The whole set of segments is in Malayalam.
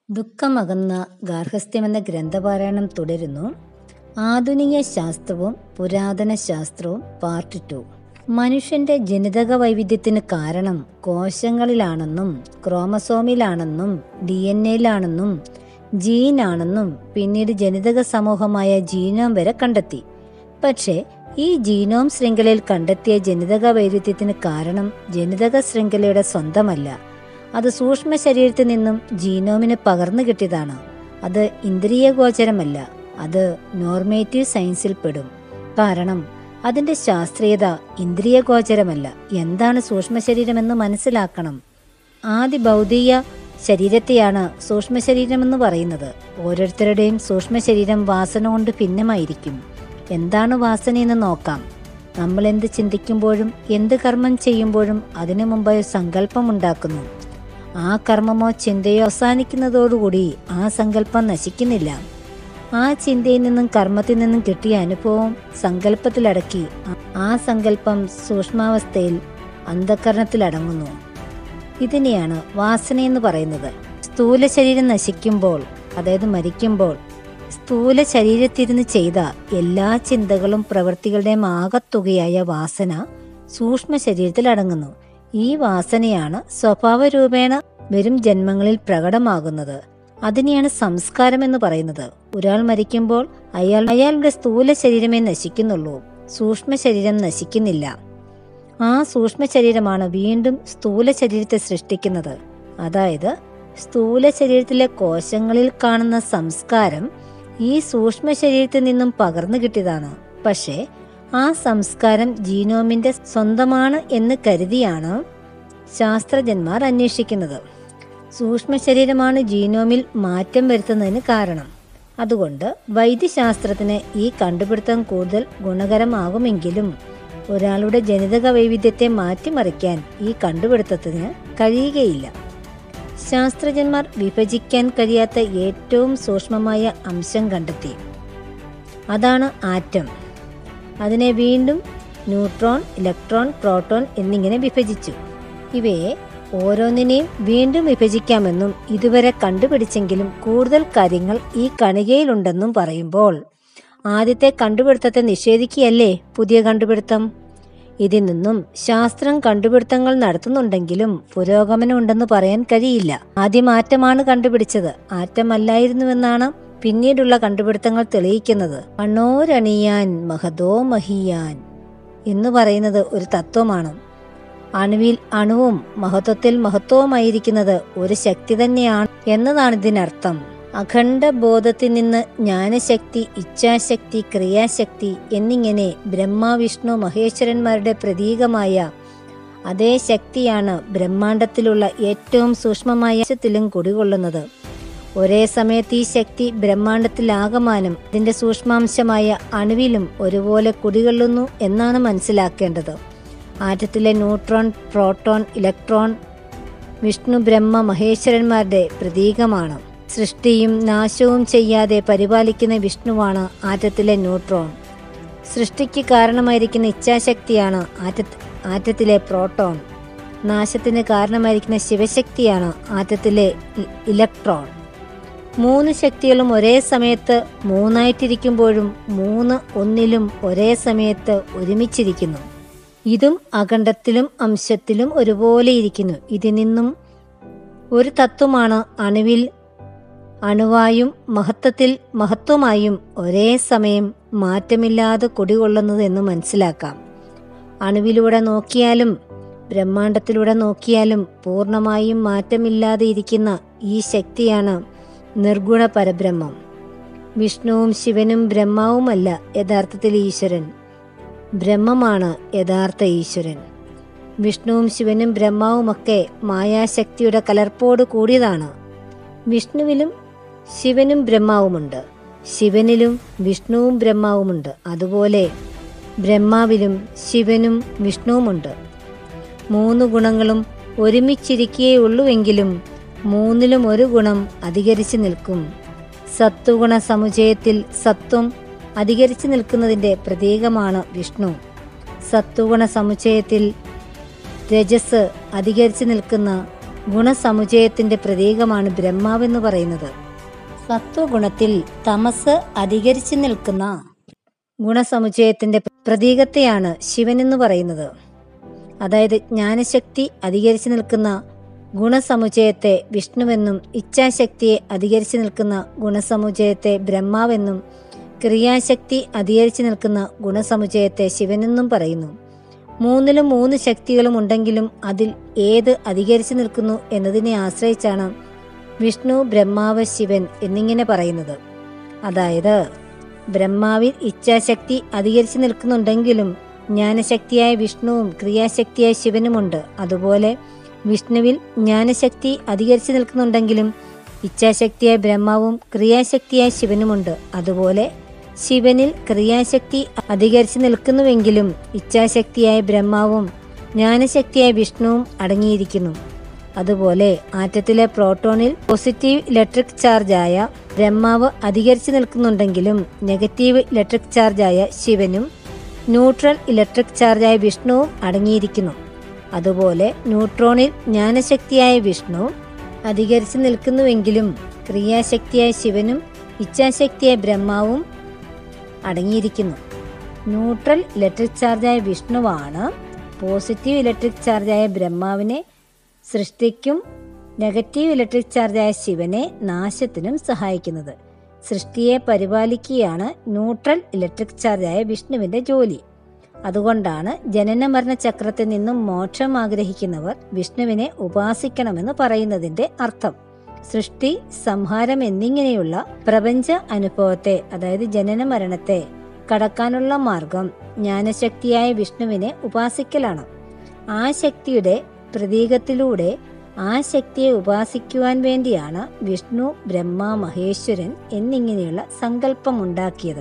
ദുഃഖമകന്ന ഗാർഹസ്ഥ്യമെന്ന ഗ്രന്ഥപാരായണം തുടരുന്നു ആധുനിക ശാസ്ത്രവും പുരാതന ശാസ്ത്രവും പാർട്ട് ടു മനുഷ്യന്റെ ജനിതക വൈവിധ്യത്തിന് കാരണം കോശങ്ങളിലാണെന്നും ക്രോമസോമിലാണെന്നും ഡി എൻ എയിലാണെന്നും ജീനാണെന്നും പിന്നീട് ജനിതക സമൂഹമായ ജീനോം വരെ കണ്ടെത്തി പക്ഷേ ഈ ജീനോം ശൃംഖലയിൽ കണ്ടെത്തിയ ജനിതക വൈരുദ്ധ്യത്തിന് കാരണം ജനിതക ശൃംഖലയുടെ സ്വന്തമല്ല അത് സൂക്ഷ്മ ശരീരത്തിൽ നിന്നും ജീനോമിന് പകർന്നു കിട്ടിയതാണ് അത് ഇന്ദ്രിയഗോചരമല്ല അത് നോർമേറ്റീവ് സയൻസിൽ പെടും കാരണം അതിന്റെ ശാസ്ത്രീയത ഇന്ദ്രിയഗോചരമല്ല എന്താണ് സൂക്ഷ്മ ശരീരമെന്ന് മനസ്സിലാക്കണം ആദ്യ ഭൗതിക ശരീരത്തെയാണ് സൂക്ഷ്മ ശരീരമെന്ന് പറയുന്നത് ഓരോരുത്തരുടെയും സൂക്ഷ്മ ശരീരം വാസന കൊണ്ട് ഭിന്നമായിരിക്കും എന്താണ് വാസനയെന്ന് നോക്കാം നമ്മൾ എന്ത് ചിന്തിക്കുമ്പോഴും എന്ത് കർമ്മം ചെയ്യുമ്പോഴും അതിനു മുമ്പായി സങ്കല്പം ഉണ്ടാക്കുന്നു ആ കർമ്മമോ ചിന്തയോ അവസാനിക്കുന്നതോടുകൂടി ആ സങ്കല്പം നശിക്കുന്നില്ല ആ ചിന്തയിൽ നിന്നും കർമ്മത്തിൽ നിന്നും കിട്ടിയ അനുഭവം സങ്കല്പത്തിലടക്കി ആ സങ്കല്പം സൂക്ഷ്മാവസ്ഥയിൽ അന്ധകരണത്തിലടങ്ങുന്നു ഇതിനെയാണ് വാസനയെന്ന് പറയുന്നത് സ്ഥൂല ശരീരം നശിക്കുമ്പോൾ അതായത് മരിക്കുമ്പോൾ സ്ഥൂല ശരീരത്തിരുന്ന് ചെയ്ത എല്ലാ ചിന്തകളും പ്രവൃത്തികളുടെയും ആകത്തുകയായ വാസന സൂക്ഷ്മ ശരീരത്തിൽ അടങ്ങുന്നു ഈ വാസനയാണ് സ്വഭാവ രൂപേണ വരും ജന്മങ്ങളിൽ പ്രകടമാകുന്നത് അതിനെയാണ് സംസ്കാരം എന്ന് പറയുന്നത് ഒരാൾ മരിക്കുമ്പോൾ അയാൾ അയാളുടെ സ്ഥൂല ശരീരമേ നശിക്കുന്നുള്ളൂ സൂക്ഷ്മ ശരീരം നശിക്കുന്നില്ല ആ സൂക്ഷ്മ ശരീരമാണ് വീണ്ടും സ്ഥൂല ശരീരത്തെ സൃഷ്ടിക്കുന്നത് അതായത് സ്ഥൂല ശരീരത്തിലെ കോശങ്ങളിൽ കാണുന്ന സംസ്കാരം ഈ സൂക്ഷ്മ ശരീരത്തിൽ നിന്നും പകർന്നു കിട്ടിയതാണ് പക്ഷേ ആ സംസ്കാരം ജീനോമിന്റെ സ്വന്തമാണ് എന്ന് കരുതിയാണ് ശാസ്ത്രജ്ഞന്മാർ അന്വേഷിക്കുന്നത് സൂക്ഷ്മ ശരീരമാണ് ജീനോമിൽ മാറ്റം വരുത്തുന്നതിന് കാരണം അതുകൊണ്ട് വൈദ്യശാസ്ത്രത്തിന് ഈ കണ്ടുപിടുത്തം കൂടുതൽ ഗുണകരമാകുമെങ്കിലും ഒരാളുടെ ജനിതക വൈവിധ്യത്തെ മാറ്റിമറിക്കാൻ ഈ കണ്ടുപിടുത്തത്തിന് കഴിയുകയില്ല ശാസ്ത്രജ്ഞന്മാർ വിഭജിക്കാൻ കഴിയാത്ത ഏറ്റവും സൂക്ഷ്മമായ അംശം കണ്ടെത്തി അതാണ് ആറ്റം അതിനെ വീണ്ടും ന്യൂട്രോൺ ഇലക്ട്രോൺ പ്രോട്ടോൺ എന്നിങ്ങനെ വിഭജിച്ചു ഇവയെ ഓരോന്നിനെയും വീണ്ടും വിഭജിക്കാമെന്നും ഇതുവരെ കണ്ടുപിടിച്ചെങ്കിലും കൂടുതൽ കാര്യങ്ങൾ ഈ കണികയിലുണ്ടെന്നും പറയുമ്പോൾ ആദ്യത്തെ കണ്ടുപിടുത്തത്തെ നിഷേധിക്കുകയല്ലേ പുതിയ കണ്ടുപിടുത്തം ഇതിൽ നിന്നും ശാസ്ത്രം കണ്ടുപിടുത്തങ്ങൾ നടത്തുന്നുണ്ടെങ്കിലും പുരോഗമനം ഉണ്ടെന്ന് പറയാൻ കഴിയില്ല ആദ്യം ആറ്റമാണ് കണ്ടുപിടിച്ചത് ആറ്റമല്ലായിരുന്നുവെന്നാണ് പിന്നീടുള്ള കണ്ടുപിടുത്തങ്ങൾ തെളിയിക്കുന്നത് അണോരണിയാൻ മഹതോ മഹിയാൻ എന്ന് പറയുന്നത് ഒരു തത്വമാണ് അണുവിൽ അണുവും മഹത്വത്തിൽ മഹത്വവുമായിരിക്കുന്നത് ഒരു ശക്തി തന്നെയാണ് എന്നതാണ് ഇതിനർത്ഥം അഖണ്ഡ ബോധത്തിൽ നിന്ന് ജ്ഞാനശക്തി ഇച്ഛാശക്തി ക്രിയാശക്തി എന്നിങ്ങനെ ബ്രഹ്മ വിഷ്ണു മഹേശ്വരന്മാരുടെ പ്രതീകമായ അതേ ശക്തിയാണ് ബ്രഹ്മാണ്ടത്തിലുള്ള ഏറ്റവും സൂക്ഷ്മമായ ത്തിലും കുടികൊള്ളുന്നത് ഒരേ സമയത്ത് ഈ ശക്തി ബ്രഹ്മാണ്ടത്തിലാകമാനം ഇതിന്റെ സൂക്ഷ്മാംശമായ അണുവിലും ഒരുപോലെ കുടികൊള്ളുന്നു എന്നാണ് മനസ്സിലാക്കേണ്ടത് ആറ്റത്തിലെ neutron proton electron Vishnu Brahma മഹേശ്വരന്മാരുടെ പ്രതീകമാണ് സൃഷ്ടിയും നാശവും ചെയ്യാതെ പരിപാലിക്കുന്ന വിഷ്ണുവാണ് ആറ്റത്തിലെ ന്യൂട്രോൺ സൃഷ്ടിക്ക് കാരണമായിരിക്കുന്ന ഇച്ഛാശക്തിയാണ് ആറ്റ ആറ്റത്തിലെ പ്രോട്ടോൺ നാശത്തിന് കാരണമായിരിക്കുന്ന ശിവശക്തിയാണ് ആറ്റത്തിലെ ഇലക്ട്രോൺ മൂന്ന് ശക്തികളും ഒരേ സമയത്ത് മൂന്നായിട്ടിരിക്കുമ്പോഴും മൂന്ന് ഒന്നിലും ഒരേ സമയത്ത് ഒരുമിച്ചിരിക്കുന്നു ഇതും അഖണ്ഡത്തിലും അംശത്തിലും ഒരുപോലെ ഇരിക്കുന്നു ഇതിൽ നിന്നും ഒരു തത്വമാണ് അണുവിൽ അണുവായും മഹത്വത്തിൽ മഹത്വമായും ഒരേ സമയം മാറ്റമില്ലാതെ കുടികൊള്ളുന്നത് എന്ന് മനസ്സിലാക്കാം അണുവിലൂടെ നോക്കിയാലും ബ്രഹ്മാണ്ടത്തിലൂടെ നോക്കിയാലും പൂർണ്ണമായും മാറ്റമില്ലാതെ ഇരിക്കുന്ന ഈ ശക്തിയാണ് നിർഗുണ പരബ്രഹ്മം വിഷ്ണുവും ശിവനും ബ്രഹ്മാവുമല്ല യഥാർത്ഥത്തിൽ ഈശ്വരൻ ബ്രഹ്മമാണ് യഥാർത്ഥ ഈശ്വരൻ വിഷ്ണുവും ശിവനും ബ്രഹ്മാവുമൊക്കെ മായാശക്തിയുടെ കലർപ്പോട് കൂടിയതാണ് വിഷ്ണുവിലും ശിവനും ബ്രഹ്മാവുമുണ്ട് ശിവനിലും വിഷ്ണുവും ബ്രഹ്മാവുമുണ്ട് അതുപോലെ ബ്രഹ്മാവിലും ശിവനും വിഷ്ണുവുമുണ്ട് മൂന്ന് ഗുണങ്ങളും ഒരുമിച്ചിരിക്കുകയുള്ളൂവെങ്കിലും മൂന്നിലും ഒരു ഗുണം അധികരിച്ചു നിൽക്കും സത്വഗുണ സമുച്ചയത്തിൽ സത്വം അധികരിച്ചു നിൽക്കുന്നതിൻ്റെ പ്രതീകമാണ് വിഷ്ണു സത്വഗുണ സമുച്ചയത്തിൽ രജസ് അധികരിച്ചു നിൽക്കുന്ന ഗുണസമുച്ചയത്തിന്റെ പ്രതീകമാണ് ബ്രഹ്മാവെന്ന് പറയുന്നത് സത്വഗുണത്തിൽ തമസ് അധികരിച്ചു നിൽക്കുന്ന ഗുണസമുച്ചയത്തിന്റെ പ്രതീകത്തെയാണ് ശിവൻ എന്ന് പറയുന്നത് അതായത് ജ്ഞാനശക്തി അധികരിച്ചു നിൽക്കുന്ന ഗുണസമുച്ചയത്തെ വിഷ്ണുവെന്നും ഇച്ഛാശക്തിയെ അധികരിച്ചു നിൽക്കുന്ന ഗുണസമുച്ചയത്തെ ബ്രഹ്മാവെന്നും ക്രിയാശക്തി അധികരിച്ചു നിൽക്കുന്ന ഗുണസമുച്ചയത്തെ ശിവനെന്നും പറയുന്നു മൂന്നിലും മൂന്ന് ശക്തികളും ഉണ്ടെങ്കിലും അതിൽ ഏത് അധികരിച്ചു നിൽക്കുന്നു എന്നതിനെ ആശ്രയിച്ചാണ് വിഷ്ണു ബ്രഹ്മാവ് ശിവൻ എന്നിങ്ങനെ പറയുന്നത് അതായത് ബ്രഹ്മാവിൽ ഇച്ഛാശക്തി അധികരിച്ചു നിൽക്കുന്നുണ്ടെങ്കിലും ജ്ഞാനശക്തിയായ വിഷ്ണുവും ക്രിയാശക്തിയായ ശിവനുമുണ്ട് അതുപോലെ വിഷ്ണുവിൽ ജ്ഞാനശക്തി അധികരിച്ചു നിൽക്കുന്നുണ്ടെങ്കിലും ഇച്ഛാശക്തിയായ ബ്രഹ്മാവും ക്രിയാശക്തിയായ ശിവനുമുണ്ട് അതുപോലെ ശിവനിൽ ക്രിയാശക്തി അധികരിച്ചു നിൽക്കുന്നുവെങ്കിലും ഇച്ഛാശക്തിയായ ബ്രഹ്മാവും ജ്ഞാനശക്തിയായ വിഷ്ണുവും അടങ്ങിയിരിക്കുന്നു അതുപോലെ ആറ്റത്തിലെ പ്രോട്ടോണിൽ പോസിറ്റീവ് ഇലക്ട്രിക് ചാർജായ ബ്രഹ്മാവ് അധികരിച്ചു നിൽക്കുന്നുണ്ടെങ്കിലും നെഗറ്റീവ് ഇലക്ട്രിക് ചാർജായ ശിവനും ന്യൂട്രൽ ഇലക്ട്രിക് ചാർജായ വിഷ്ണുവും അടങ്ങിയിരിക്കുന്നു അതുപോലെ ന്യൂട്രോണിൽ ജ്ഞാനശക്തിയായ വിഷ്ണു അധികരിച്ചു നിൽക്കുന്നുവെങ്കിലും ക്രിയാശക്തിയായ ശിവനും ഇച്ഛാശക്തിയായ ബ്രഹ്മാവും അടങ്ങിയിരിക്കുന്നു ന്യൂട്രൽ ഇലക്ട്രിക് ചാർജായ വിഷ്ണുവാണ് പോസിറ്റീവ് ഇലക്ട്രിക് ചാർജായ ബ്രഹ്മാവിനെ സൃഷ്ടിക്കും നെഗറ്റീവ് ഇലക്ട്രിക് ചാർജായ ശിവനെ നാശത്തിനും സഹായിക്കുന്നത് സൃഷ്ടിയെ പരിപാലിക്കുകയാണ് ന്യൂട്രൽ ഇലക്ട്രിക് ചാർജായ വിഷ്ണുവിന്റെ ജോലി അതുകൊണ്ടാണ് ജനന മരണ ചക്രത്തിൽ നിന്നും മോക്ഷം ആഗ്രഹിക്കുന്നവർ വിഷ്ണുവിനെ ഉപാസിക്കണമെന്ന് പറയുന്നതിന്റെ അർത്ഥം സൃഷ്ടി സംഹാരം എന്നിങ്ങനെയുള്ള പ്രപഞ്ച അനുഭവത്തെ അതായത് ജനന മരണത്തെ കടക്കാനുള്ള മാർഗം ജ്ഞാനശക്തിയായ വിഷ്ണുവിനെ ഉപാസിക്കലാണ് ആ ശക്തിയുടെ പ്രതീകത്തിലൂടെ ആ ശക്തിയെ ഉപാസിക്കുവാൻ വേണ്ടിയാണ് വിഷ്ണു ബ്രഹ്മ മഹേശ്വരൻ എന്നിങ്ങനെയുള്ള സങ്കല്പമുണ്ടാക്കിയത്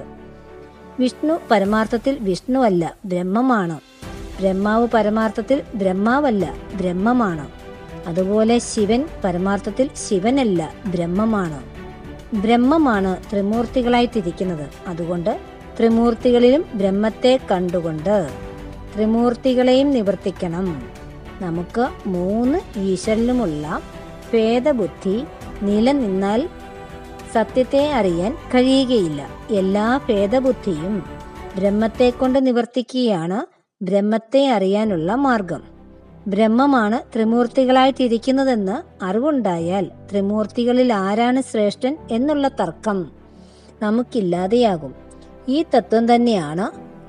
വിഷ്ണു പരമാർത്ഥത്തിൽ വിഷ്ണുവല്ല ബ്രഹ്മമാണ് ബ്രഹ്മാവ് പരമാർത്ഥത്തിൽ ബ്രഹ്മാവല്ല ബ്രഹ്മമാണ് അതുപോലെ ശിവൻ പരമാർത്ഥത്തിൽ ശിവനല്ല ബ്രഹ്മമാണ് ബ്രഹ്മമാണ് ത്രിമൂർത്തികളായി തിരിക്കുന്നത് അതുകൊണ്ട് ത്രിമൂർത്തികളിലും ബ്രഹ്മത്തെ കണ്ടുകൊണ്ട് ത്രിമൂർത്തികളെയും നിവർത്തിക്കണം നമുക്ക് മൂന്ന് ഈശ്വരനുമുള്ള ഭേദബുദ്ധി നിലനിന്നാൽ സത്യത്തെ അറിയാൻ കഴിയുകയില്ല എല്ലാ ഭേദബുദ്ധിയും ബ്രഹ്മത്തെ കൊണ്ട് നിവർത്തിക്കുകയാണ് ബ്രഹ്മത്തെ അറിയാനുള്ള മാർഗം ബ്രഹ്മമാണ് ത്രിമൂർത്തികളായി തിരിക്കുന്നതെന്ന് അറിവുണ്ടായാൽ ത്രിമൂർത്തികളിൽ ആരാണ് ശ്രേഷ്ഠൻ എന്നുള്ള തർക്കം നമുക്കില്ലാതെയാകും ഈ തത്വം തന്നെയാണ്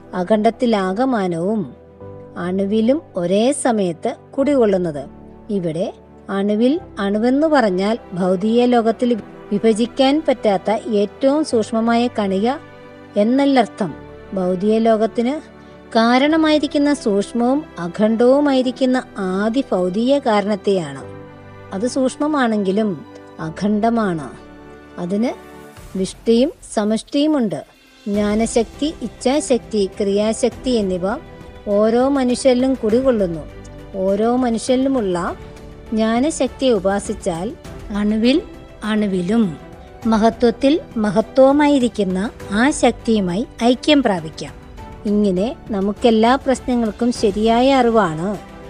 അഖണ്ഡത്തിലാകമാനവും അണുവിലും ഒരേ സമയത്ത് കുടികൊള്ളുന്നത് ഇവിടെ അണുവിൽ അണുവെന്ന് പറഞ്ഞാൽ ഭൗതിക ലോകത്തിൽ വിഭജിക്കാൻ പറ്റാത്ത ഏറ്റവും സൂക്ഷ്മമായ കണിക എന്നല്ലർത്ഥം ഭൗതിക ലോകത്തിന് കാരണമായിരിക്കുന്ന സൂക്ഷ്മവും അഖണ്ഡവുമായിരിക്കുന്ന ആദി ഭൗതിക കാരണത്തെയാണ് അത് സൂക്ഷ്മമാണെങ്കിലും അഖണ്ഡമാണ് അതിന് വിഷ്ടിയും സമഷ്ടിയുമുണ്ട് ജ്ഞാനശക്തി ഇച്ഛാശക്തി ക്രിയാശക്തി എന്നിവ ഓരോ മനുഷ്യരിലും കുടികൊള്ളുന്നു ഓരോ മനുഷ്യരിലുമുള്ള ജ്ഞാനശക്തിയെ ഉപാസിച്ചാൽ അണുവിൽ അണുവിലും മഹത്വത്തിൽ മഹത്വമായിരിക്കുന്ന ആ ശക്തിയുമായി ഐക്യം പ്രാപിക്കാം ഇങ്ങനെ നമുക്കെല്ലാ പ്രശ്നങ്ങൾക്കും ശരിയായ അറിവാണ്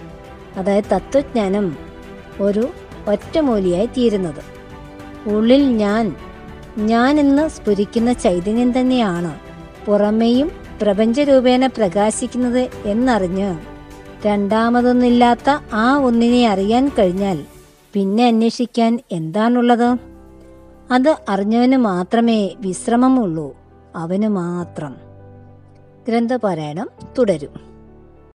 അതായത് തത്വജ്ഞാനം ഒരു ഒറ്റമൂലിയായി തീരുന്നത് ഉള്ളിൽ ഞാൻ ഞാൻ എന്ന് സ്ഫുരിക്കുന്ന ചൈതന്യം തന്നെയാണ് പുറമേയും പ്രപഞ്ചരൂപേണ പ്രകാശിക്കുന്നത് എന്നറിഞ്ഞ് രണ്ടാമതൊന്നില്ലാത്ത ആ ഒന്നിനെ അറിയാൻ കഴിഞ്ഞാൽ പിന്നെ അന്വേഷിക്കാൻ എന്താണുള്ളത് അത് അറിഞ്ഞവന് മാത്രമേ വിശ്രമമുള്ളൂ അവന് മാത്രം ഗ്രന്ഥപാരായണം തുടരും